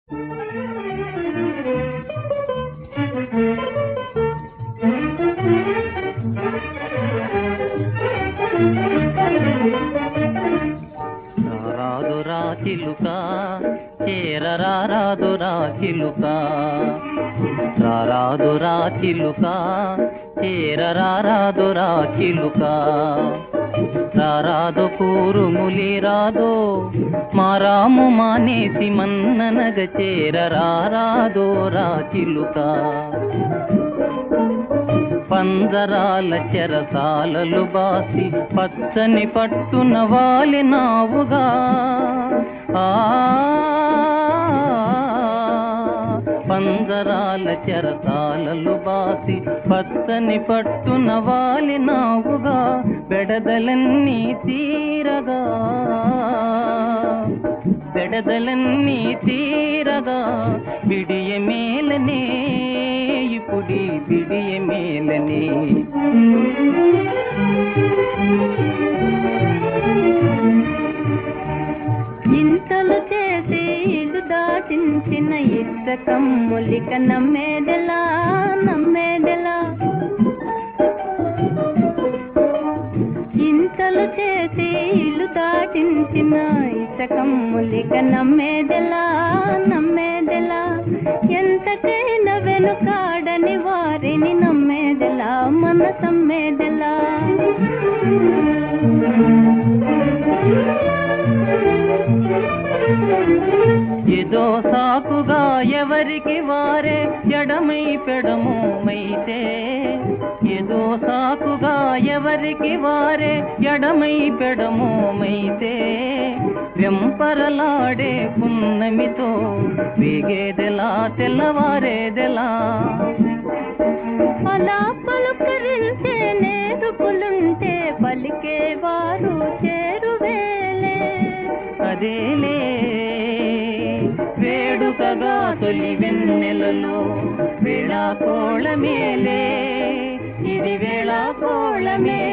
రారాదురా చిలుక చేరరారాదురా చిలుక రారాదురా చిలుక చేరరారాదురా చిలుక రారాదు కూరుములి రాదో మారాము మానేసి మన్ననగ చేరరారాదో రా చిలుక పంజరాల చెరసాలలు బాసి పచ్చని పట్టున వాలినావుగా ఆ పంజరాల చెరసాలలు బాసి పచ్చని పట్టున వాలినావుగా బెడదలన్నీ తీరగా బెడదలన్నీ తీరగా బిడియ మేలనే ఇప్పుడి బిడియ మేలనే ఇంతలు చేసి ఇల్లు దాచించిన ఇష్టకమ్ములిక నమ్మేదెలా నమ్మేదెలా ఇంతలు చేసి ఇల్లు దాచించిన ఇష్టకమ్ములిక నమ్మేదెలా నమ్మేదెలా ఎంతకైనా వెనుకాడని వారిని నమ్మేదెలా మనసమ్మేదెలా ఏదో సాకుగా ఎవరికి వారే ఎడమై పెడమోమైతే ఏదో సాకుగా ఎవరికి వారే ఎడమై పెడమోమైతే వెంపరలాడే పున్నమితో వేగేదెలా తెల్లవారేదెలా అలా పలుకరించే నేరుపులుంటే పలికేవారు చేరువేలే అదేలే వేడుకగా తొలి వెన్నెలలో వేళా కోళమేలే ఇది వేళా కోళమే